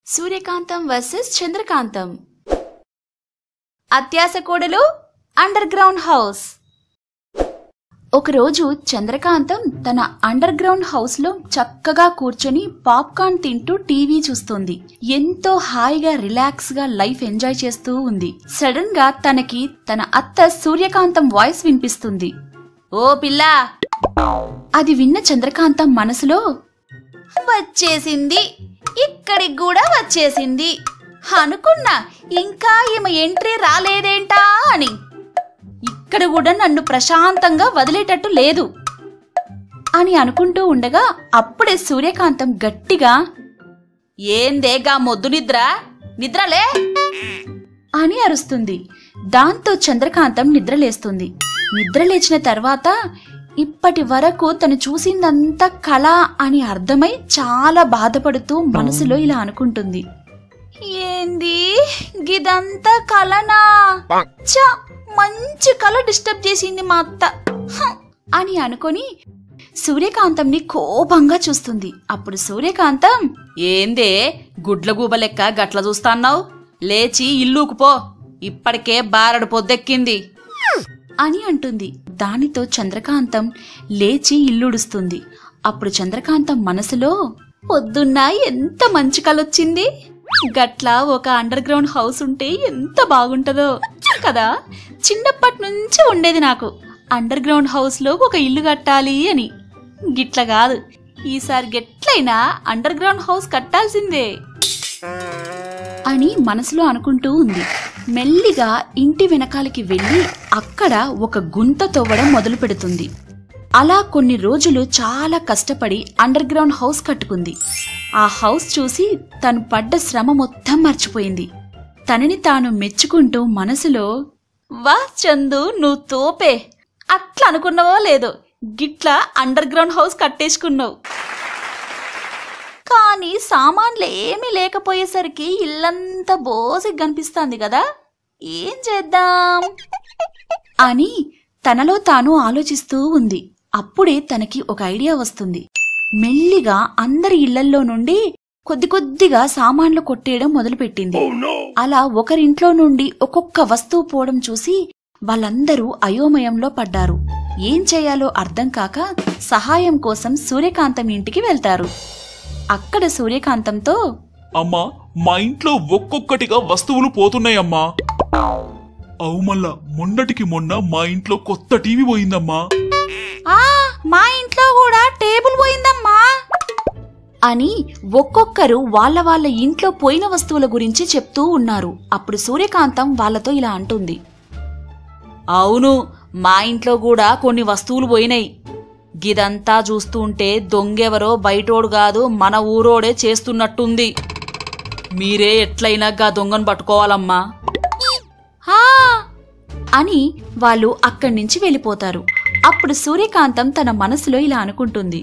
సూర్యకాంతం versus చంద్రకాంతం అత్యాస కోడలు under underground house ఒకరోజు చంద్రకాంతం తన అండర్ గ్రౌండ్ హౌస్ లో చక్కగా కూర్చొని పాప్కార్న్ తింటూ టీవీ చూస్తోంది ఎంతో హాయిగా రిలాక్స్ గా లైఫ్ ఎంజాయ్ చేస్తూ ఉంది సడన్ గా తనకి తన అత్త సూర్యకాంతం వాయిస్ వినిపిస్తుంది ఓ పిల్లా అది విన్న చంద్రకాంతం మనసులో వచ్చేసింది ఇక్కడికి కూడా వచ్చేసింది అనుకున్నా ఇంకా ఈమె ఎంట్రీ రాలేదేంటా అని ఇక్కడ కూడా నన్ను ప్రశాంతంగా వదిలేటట్టు లేదు అని అనుకుంటూ ఉండగా అప్పుడే సూర్యకాంతం గట్టిగా ఏందేగా మొద్దు నిద్ర నిద్రలే అని అరుస్తుంది దాంతో చంద్రకాంతం నిద్రలేస్తుంది నిద్రలేచిన తర్వాత ఇప్పటి వరకు తను చూసిందంతా కళ అని అర్థమై చాలా బాధపడుతూ మనసులో ఇలా అనుకుంటుంది ఏంది గిదంతా కలనా ఛ, మంచి కళ డిస్టర్బ్ చేసింది మా అత్త హ, అని అనుకొని సూర్యకాంతంని కోపంగా చూస్తుంది అప్పుడు సూర్యకాంతం ఏందే గుడ్లగూబ లెక్క గట్ల చూస్తాన్నావు లేచి ఇల్లుకు పో ఇప్పటికే బారడు పొద్దెక్కింది అని అంటుంది దానితో చంద్రకాంతం లేచి ఇల్లుడుస్తుంది అప్పుడు చంద్రకాంతం మనసులో పొద్దున్న ఎంత మంచి కలొచ్చింది గట్లా ఒక అండర్ గ్రౌండ్ హౌస్ ఉంటే ఎంత బాగుంటదో కదా చిన్నప్పటి నుంచి ఉండేది నాకు అండర్ గ్రౌండ్ హౌస్ లో ఒక ఇల్లు కట్టాలి అని గిట్ల కాదు ఈసారి గెట్లయినా అండర్ గ్రౌండ్ హౌస్ కట్టాల్సిందే అని మనసులో అనుకుంటూ ఉంది మెల్లిగా ఇంటి వెనకాలకి వెళ్ళి అక్కడ ఒక గుంత తవ్వడం మొదలు పెడుతుంది అలా కొన్ని రోజులు చాలా కష్టపడి అండర్ గ్రౌండ్ హౌస్ కట్టుకుంది ఆ హౌస్ చూసి తను పడ్డ శ్రమ మొత్తం మర్చిపోయింది తనని తాను మెచ్చుకుంటూ మనసులో వా చందు నువ్వు తోపే అట్లా అనుకున్నావో లేదో గిట్లా అండర్ గ్రౌండ్ హౌస్ కట్టేసుకున్నావు కానీ సామాన్లు ఏమీ లేకపోయేసరికి ఇల్లంతా బోసిగా కనిపిస్తాంది కదా ఏం చేద్దాం అని తనలో తాను ఆలోచిస్తూ ఉంది అప్పుడే తనకి ఒక ఐడియా వస్తుంది మెల్లిగా అందరి ఇళ్లల్లో నుండి కొద్ది కొద్దిగా సామాన్లు కొట్టేయడం మొదలుపెట్టింది అలా ఒకరింట్లో నుండి ఒక్కొక్క వస్తువు పోవడం చూసి వాళ్ళందరూ అయోమయంలో పడ్డారు ఏం చేయాలో అర్థం కాక సహాయం కోసం సూర్యకాంతం ఇంటికి వెళ్తారు అక్కడ సూర్యకాంతంతో అమ్మా మా ఇంట్లో ఒక్కొక్కటిగా వస్తువులు పోతున్నాయమ్మా అవు మళ్ళా మొన్నటికి మొన్న మా ఇంట్లో కొత్త టీవీ పోయిందమ్మా ఆ మా ఇంట్లో కూడా టేబుల్ పోయిందమ్మా అని ఒక్కొక్కరు వాళ్ళ వాళ్ళ ఇంట్లో పోయిన వస్తువుల గురించి చెప్తూ ఉన్నారు అప్పుడు సూర్యకాంతం వాళ్ళతో ఇలా అంటుంది అవును మా ఇంట్లో కూడా కొన్ని వస్తువులు పోయినాయి గిదంతా చూస్తుంటే దొంగెవరో బయటోడు కాదు మన ఊరోడే చేస్తున్నట్టుంది మీరే ఎట్లయినా గా దొంగను పట్టుకోవాలమ్మా "ఆ!" అని వాళ్ళు అక్కడి నుంచి వెళ్ళిపోతారు అప్పుడు సూర్యకాంతం తన మనసులో ఇలా అనుకుంటుంది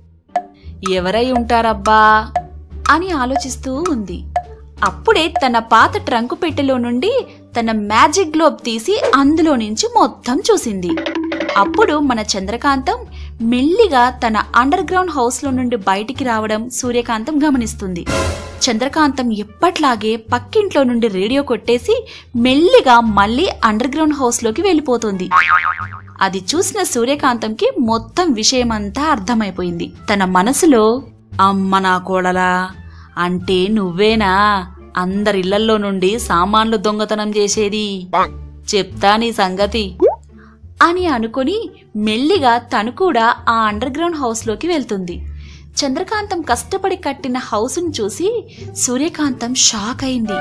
ఎవరై ఉంటారబ్బా అని ఆలోచిస్తూ ఉంది అప్పుడే తన పాత ట్రంకు పెట్టెలో నుండి తన మ్యాజిక్ గ్లోబ్ తీసి అందులో నుంచి మొత్తం చూసింది అప్పుడు మన చంద్రకాంతం మెల్లిగా తన అండర్ గ్రౌండ్ హౌస్ లో నుండి బయటికి రావడం సూర్యకాంతం గమనిస్తుంది చంద్రకాంతం ఎప్పట్లాగే పక్కింట్లో నుండి రేడియో కొట్టేసి మెల్లిగా మళ్ళీ అండర్ గ్రౌండ్ హౌస్ లోకి వెళ్ళిపోతుంది అది చూసిన సూర్యకాంతంకి మొత్తం విషయమంతా అర్థమైపోయింది తన మనసులో అమ్మ నా కోడలా అంటే నువ్వేనా అందరిళ్లల్లో నుండి సామాన్లు దొంగతనం చేసేది చెప్తా నీ సంగతి అని అనుకుని మెల్లిగా తను కూడా ఆ అండర్ గ్రౌండ్ హౌస్లోకి వెళ్తుంది చంద్రకాంతం కష్టపడి కట్టిన హౌస్ను చూసి సూర్యకాంతం షాక్ అయింది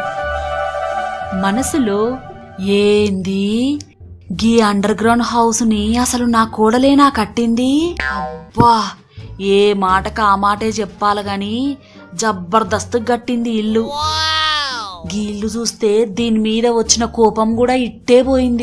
మనసులో ఏంది గీ అండర్ గ్రౌండ్ హౌస్ ని అసలు నా కోడలేనా కట్టింది అబ్బా ఏ మాటకు ఆ మాటే చెప్పాలి గాని జబర్దస్త్ కట్టింది ఇల్లు గీ ఇల్లు చూస్తే దీని మీద వచ్చిన కోపం కూడా ఇట్టే పోయింది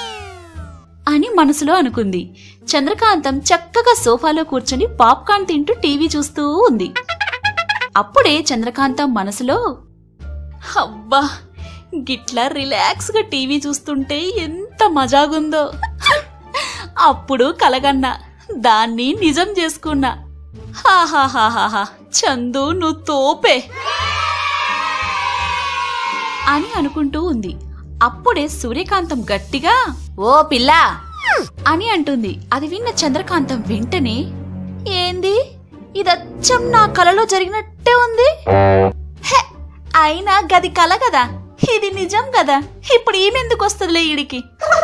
అని మనసులో అనుకుంది చంద్రకాంతం చక్కగా సోఫాలో కూర్చొని పాప్కార్న్ తింటూ టీవీ చూస్తూ ఉంది అప్పుడే చంద్రకాంతం మనసులో అబ్బా గిట్లా రిలాక్స్ గా టీవీ చూస్తుంటే ఎంత మజాగుందో అప్పుడు కలగన్నా దాన్ని నిజం చేసుకున్నా హాహాహాహా చందు నువ్వు తోపే అని అనుకుంటూ ఉంది అప్పుడే సూర్యకాంతం గట్టిగా ఓ పిల్ల అని అంటుంది అది విన్న చంద్రకాంతం వెంటనే ఏంది ఇదచ్చం నా కలలో జరిగినట్టే ఉంది హె, అయినా గది కల కదా ఇది నిజం కదా ఇప్పుడు ఈమెందుకు వస్తుందిలే ఈడికి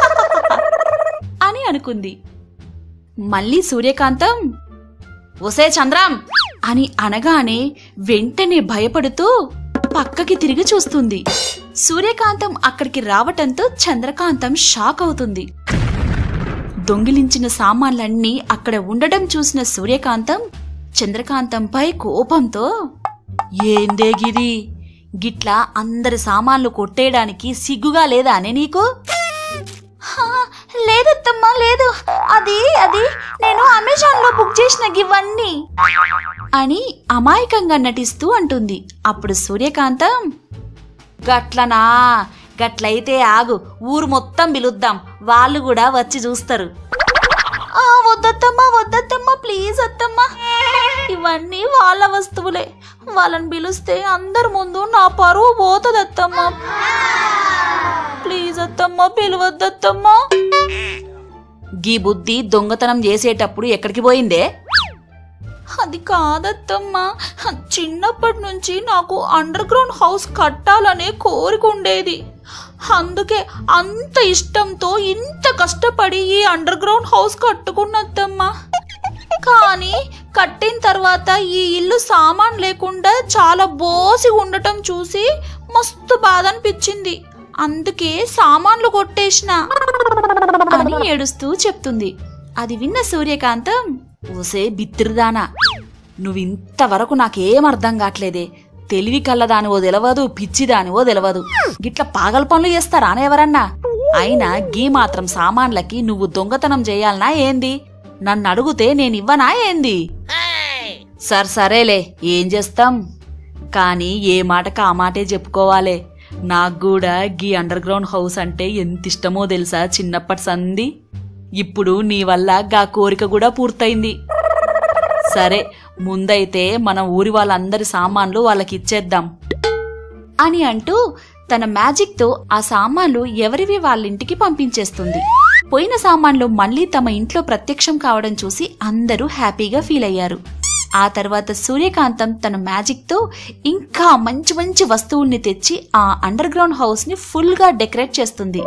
అని అనుకుంది మళ్ళీ సూర్యకాంతం ఒసే చంద్రం అని అనగానే వెంటనే భయపడుతూ పక్కకి తిరిగి చూస్తుంది సూర్యకాంతం అక్కడికి రావటంతో చంద్రకాంతం షాక్ అవుతుంది దొంగిలించిన సామాన్లన్నీ అక్కడ ఉండడం చూసిన సూర్యకాంతం చంద్రకాంతంపై కోపంతో ఏందే గిది గిట్లా అందరి సామాన్లు కొట్టేయడానికి సిగ్గుగా లేదా అనే నీకు లేదత్తమ్మా లేదు అది అది నేను అమెజాన్ లో బుక్ చేసిన ఇవన్నీ అని అమాయకంగా నటిస్తూ అంటుంది అప్పుడు సూర్యకాంతం గట్లనా గట్లయితే ఆగు ఊరు మొత్తం పిలుద్దాం వాళ్ళు కూడా వచ్చి చూస్తారు ఆ వద్దత్తమ్మా వద్దత్తమ్మా ప్లీజ్ అత్తమ్మా ఇవన్నీ వాళ్ళ వస్తువులే వాళ్ళని పిలుస్తే అందరి ముందు నా పరువు పోతుందత్తమ్మా ప్లీజ్ అత్తమ్మా పిలవద్దత్తమ్మా గీ బుద్ధి దొంగతనం చేసేటప్పుడు ఎక్కడికి పోయిందే అది కాదత్తమ్మా చిన్నప్పటి నుంచి నాకు అండర్ గ్రౌండ్ హౌస్ కట్టాలనే కోరిక ఉండేది అందుకే అంత ఇష్టంతో ఇంత కష్టపడి ఈ అండర్ గ్రౌండ్ హౌస్ కట్టుకున్నద్దమ్మా కానీ కట్టిన తర్వాత ఈ ఇల్లు సామాన్ లేకుండా చాలా బోసి ఉండటం చూసి మస్తు బాధ అనిపించింది అందుకే సామాన్లు కొట్టేసిన అని ఏడుస్తూ చెప్తుంది అది విన్న సూర్యకాంతం ఓసే బిత్తిరిదానా నువ్వింతవరకు నాకేం అర్థం కావట్లేదే తెలివి కల్లదానివో తెలవదు పిచ్చిదానివో తెలవదు గిట్ల పాగల పనులు చేస్తారా ఎవరన్నా అయినా గీ మాత్రం సామాన్లకి నువ్వు దొంగతనం చేయాలనా ఏంది నన్ను అడిగితే నేనివ్వనా ఏంది సర్ సరేలే ఏం చేస్తాం కానీ ఏ మాటకు ఆ మాటే చెప్పుకోవాలే నాకు కూడా గీ అండర్ గ్రౌండ్ హౌస్ అంటే ఎంత ఇష్టమో తెలుసా చిన్నప్పటి సంది ఇప్పుడు నీ వల్ల గా కోరిక కూడా పూర్తయింది సరే ముందైతే మన ఊరి వాళ్ళందరి సామాన్లు వాళ్ళకి ఇచ్చేద్దాం అని అంటూ తన మ్యాజిక్తో ఆ సామాన్లు ఎవరివి వాళ్ళింటికి పంపించేస్తుంది పోయిన సామాన్లు మళ్ళీ తమ ఇంట్లో ప్రత్యక్షం కావడం చూసి అందరూ హ్యాపీగా ఫీల్ అయ్యారు ఆ తర్వాత సూర్యకాంతం తన మ్యాజిక్తో ఇంకా మంచి మంచి వస్తువుల్ని తెచ్చి ఆ అండర్ గ్రౌండ్ హౌస్ ని ఫుల్ గా డెకరేట్ చేస్తుంది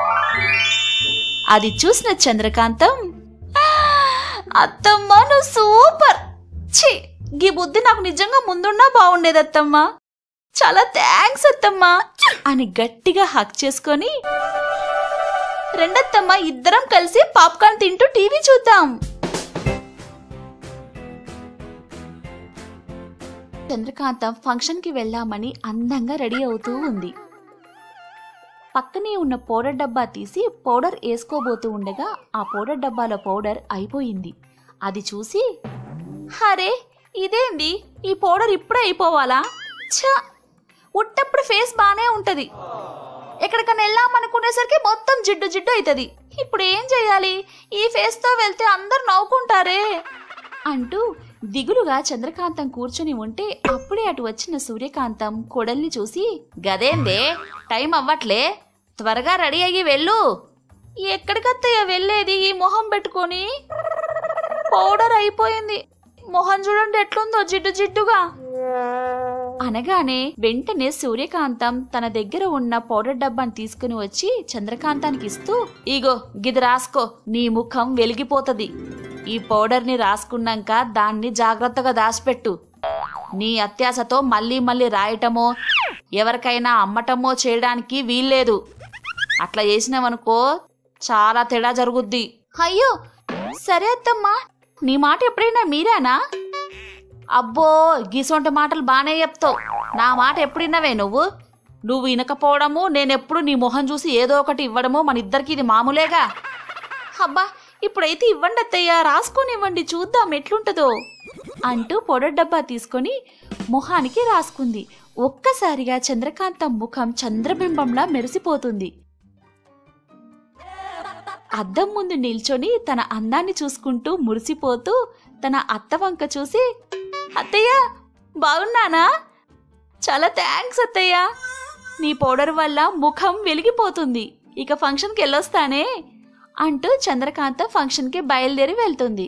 అది చూసిన చంద్రకాంతం అత్తమ్మ నువ్వు సూపర్ ఛీ గీ బుద్ధి నాకు నిజంగా ముందున్నా బాగుండేది అత్తమ్మ చాలా థ్యాంక్స్ అత్తమ్మ అని గట్టిగా హక్ చేసుకొని రెండత్తమ్మ ఇద్దరం కలిసి పాప్కార్న్ తింటూ టీవీ చూద్దాం చంద్రకాంతం ఫంక్షన్ కి వెళ్దామని అందంగా రెడీ అవుతూ ఉంది పక్కనే ఉన్న పౌడర్ డబ్బా తీసి పౌడర్ వేసుకోబోతూ ఉండగా ఆ పౌడర్ డబ్బాలో పౌడర్ అయిపోయింది అది చూసి హరే ఇదేంది ఈ పౌడర్ ఇప్పుడే అయిపోవాలా ఛ ఉట్టప్పుడు ఫేస్ బానే ఉంటది ఎక్కడికన్నా వెళ్ళామనుకునేసరికి మొత్తం జిడ్డు జిడ్డు అవుతుంది ఇప్పుడు ఏం చేయాలి ఈ ఫేస్తో వెళ్తే అందరు నవ్వుకుంటారే అంటూ దిగులుగా చంద్రకాంతం కూర్చుని ఉంటే అప్పుడే అటు వచ్చిన సూర్యకాంతం కొడల్ని చూసి గదేందే టైం అవ్వట్లే త్వరగా రెడీ అయ్యి వెళ్ళు ఎక్కడికత్తయ్య వెళ్ళేది ఈ మొహం పెట్టుకొని పౌడర్ అయిపోయింది మొహం చూడండి ఎట్లుందో జిడ్డు జిడ్డుగా అనగానే వెంటనే సూర్యకాంతం తన దగ్గర ఉన్న పౌడర్ డబ్బాని తీసుకుని వచ్చి చంద్రకాంతానికి ఇస్తూ ఇగో గిది రాసుకో నీ ముఖం వెలిగిపోతది ఈ పౌడర్ని రాసుకున్నాక దాన్ని జాగ్రత్తగా దాచిపెట్టు నీ అత్యాశతో మళ్ళీ మళ్ళీ రాయటమో ఎవరికైనా అమ్మటమో చేయడానికి వీల్లేదు అట్లా చేసినావనుకో చాలా తేడా జరుగుద్ది అయ్యో సరే అత్తమ్మా నీ మాట ఎప్పుడైనా మీరేనా అబ్బో గీసొంటి మాటలు బానే చెప్తావు నా మాట ఎప్పుడిన్నవే నువ్వు నువ్వు వినకపోవడము నేనెప్పుడు నీ మొహం చూసి ఏదో ఒకటి ఇవ్వడము మన ఇద్దరికి ఇది మామూలేగా అబ్బా ఇప్పుడైతే ఇవ్వండి అత్తయ్య రాసుకొని ఇవ్వండి చూద్దాం ఎట్లుంటుందో అంటూ పొడర్ డబ్బా తీసుకొని మొహానికి రాసుకుంది ఒక్కసారిగా చంద్రకాంతం ముఖం చంద్రబింబంలా మెరిసిపోతుంది అద్దం ముందు నిల్చొని తన అందాన్ని చూసుకుంటూ మురిసిపోతూ తన అత్త వంక చూసి అత్తయ్య బాగున్నానా చాలా థ్యాంక్స్ అత్తయ్య నీ పౌడర్ వల్ల ముఖం వెలిగిపోతుంది ఇక ఫంక్షన్కి వెళ్ళొస్తానే అంటూ చంద్రకాంత ఫంక్షన్కి బయలుదేరి వెళ్తుంది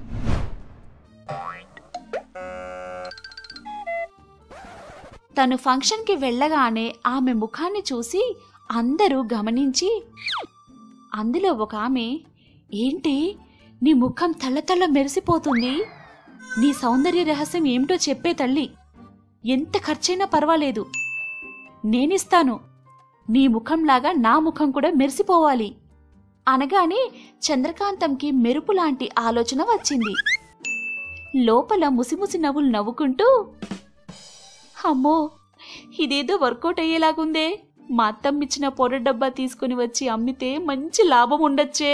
తను ఫంక్షన్కి వెళ్ళగానే ఆమె ముఖాన్ని చూసి అందరూ గమనించి అందులో ఒక ఆమె ఏంటి నీ ముఖం తళ్ళతళ్ళ మెరిసిపోతుంది నీ సౌందర్య రహస్యం ఏమిటో చెప్పే తల్లి ఎంత ఖర్చైనా పర్వాలేదు నేనిస్తాను నీ ముఖంలాగా నా ముఖం కూడా మెరిసిపోవాలి అనగానే చంద్రకాంతంకి మెరుపు లాంటి ఆలోచన వచ్చింది లోపల ముసిముసి నవ్వులు నవ్వుకుంటూ అమ్మో ఇదేదో వర్కౌట్ అయ్యేలాగుందే మా అత్తమ్మ ఇచ్చిన పొర డబ్బా తీసుకుని వచ్చి అమ్మితే మంచి లాభం ఉండొచ్చే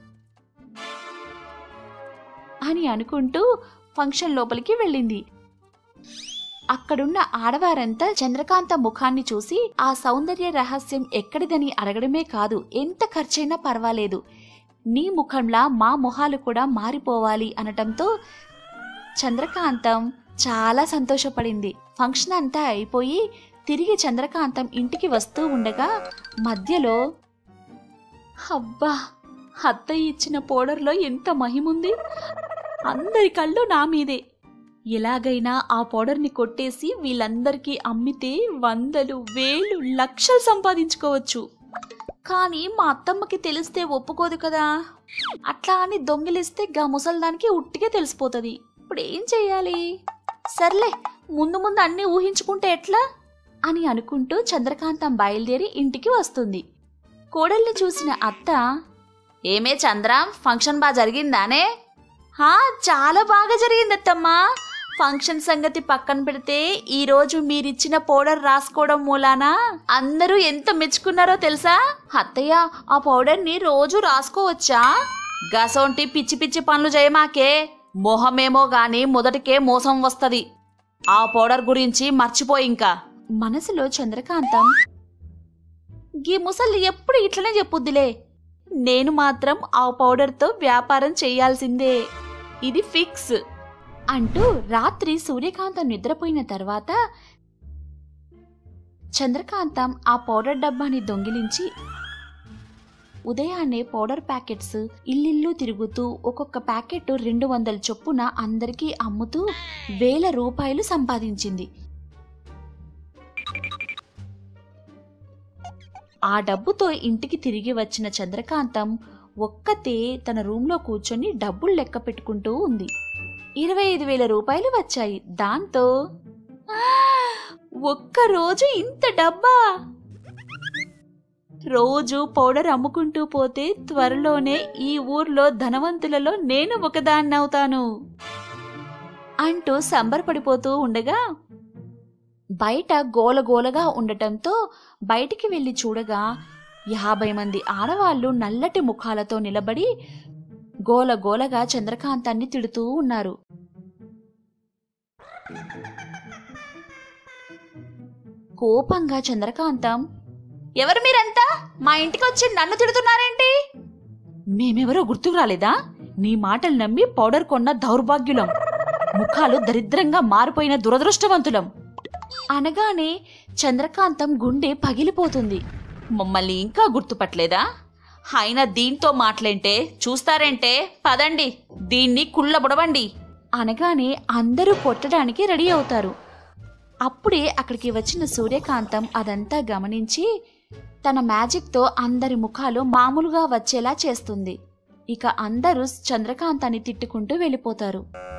అని అనుకుంటూ ఫంక్షన్ లోపలికి వెళ్ళింది అక్కడున్న ఆడవారంతా చంద్రకాంత ముఖాన్ని చూసి ఆ సౌందర్య రహస్యం ఎక్కడిదని అడగడమే కాదు ఎంత ఖర్చైనా పర్వాలేదు నీ ముఖంలా మా మొహాలు కూడా మారిపోవాలి అనటంతో చంద్రకాంతం చాలా సంతోషపడింది ఫంక్షన్ అంతా అయిపోయి తిరిగి చంద్రకాంతం ఇంటికి వస్తూ ఉండగా మధ్యలో అబ్బా అత్తయ్య ఇచ్చిన పౌడర్లో ఎంత మహిముంది అందరి కళ్ళు నా మీదే ఎలాగైనా ఆ పౌడర్ని కొట్టేసి వీళ్ళందరికీ అమ్మితే వందలు వేలు లక్షలు సంపాదించుకోవచ్చు కానీ మా అత్తమ్మకి తెలిస్తే ఒప్పుకోదు కదా అట్లా అని దొంగిలిస్తే గా ముసల్దానికి ఉట్టిగా తెలిసిపోతుంది ఇప్పుడు ఏం చెయ్యాలి సర్లే ముందు ముందు అన్నీ ఊహించుకుంటే ఎట్లా అని అనుకుంటూ చంద్రకాంతం బయలుదేరి ఇంటికి వస్తుంది కోడల్ని చూసిన అత్త ఏమే చంద్ర ఫంక్షన్ బాగా జరిగిందానే హా చాలా బాగా జరిగింది అత్తమ్మా ఫంక్షన్ సంగతి పక్కన పెడితే ఈ రోజు మీరిచ్చిన పౌడర్ రాసుకోవడం మూలాన అందరూ ఎంత మెచ్చుకున్నారో తెలుసా అత్తయ్య ఆ పౌడర్ని రోజు రాసుకోవచ్చా గసొంటి పిచ్చి పిచ్చి పనులు చేయమాకే మొహమేమో గాని మొదటికే మోసం వస్తది ఆ పౌడర్ గురించి మర్చిపోయి ఇంకా మనసులో చంద్రకాంతం గీ ముసలి ఎప్పుడు ఇట్లనే చెప్పుద్దిలే నేను మాత్రం ఆ పౌడర్తో వ్యాపారం చేయాల్సిందే ఇది ఫిక్స్ అంటూ రాత్రి సూర్యకాంతం నిద్రపోయిన తర్వాత చంద్రకాంతం ఆ పౌడర్ డబ్బాని దొంగిలించి ఉదయాన్నే పౌడర్ ప్యాకెట్స్ ఇల్లిల్లు తిరుగుతూ ఒక్కొక్క ప్యాకెట్ రెండు వందల చొప్పున అందరికీ అమ్ముతూ వేల రూపాయలు సంపాదించింది ఆ డబ్బుతో ఇంటికి తిరిగి వచ్చిన చంద్రకాంతం ఒక్కతే తన రూంలో కూర్చొని డబ్బులు లెక్క పెట్టుకుంటూ ఉంది ఇరవై ఐదు వేల రూపాయలు వచ్చాయి దాంతో "ఆ, ఒక్క రోజు ఇంత డబ్బా రోజు పౌడర్ అమ్ముకుంటూ పోతే త్వరలోనే ఈ ఊర్లో ధనవంతులలో నేను ఒకదాన్నవుతాను అంటూ సంబరపడిపోతూ ఉండగా బయట గోలగోలగా ఉండటంతో బయటికి వెళ్ళి చూడగా యాభై మంది ఆడవాళ్లు నల్లటి ముఖాలతో నిలబడి గోలగోలగా చంద్రకాంతాన్ని తిడుతూ ఉన్నారు కోపంగా చంద్రకాంతం ఎవరు మీరంతా మా ఇంటికి వచ్చి నన్ను తిడుతున్నారేంటి మేమెవరో గుర్తుకు రాలేదా నీ మాటలు నమ్మి పౌడర్ కొన్న దౌర్భాగ్యులం ముఖాలు దరిద్రంగా మారిపోయిన దురదృష్టవంతులం అనగానే చంద్రకాంతం గుండె పగిలిపోతుంది మమ్మల్ని ఇంకా గుర్తుపట్టలేదా అయినా దీంతో మాటలేంటే చూస్తారేంటే పదండి దీన్ని కుళ్ళబుడవండి అనగానే అందరూ కొట్టడానికి రెడీ అవుతారు అప్పుడే అక్కడికి వచ్చిన సూర్యకాంతం అదంతా గమనించి తన మ్యాజిక్తో అందరి ముఖాలు మామూలుగా వచ్చేలా చేస్తుంది ఇక అందరూ చంద్రకాంతాన్ని తిట్టుకుంటూ వెళ్ళిపోతారు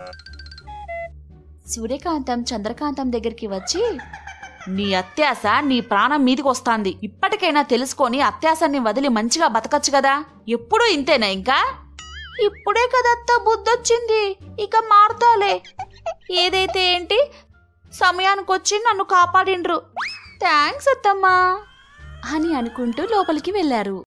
సూర్యకాంతం చంద్రకాంతం దగ్గరికి వచ్చి నీ అత్యాస నీ ప్రాణం మీదికి వస్తాంది ఇప్పటికైనా తెలుసుకొని అత్యాసాన్ని వదిలి మంచిగా బతకచ్చు కదా ఎప్పుడూ ఇంతేనా ఇంకా ఇప్పుడే కదత్త బుద్ధొచ్చింది ఇక మారుతాలే ఏదైతే ఏంటి సమయానికి వచ్చి నన్ను కాపాడిండ్రు థ్యాంక్స్ అత్తమ్మా అని అనుకుంటూ లోపలికి వెళ్ళారు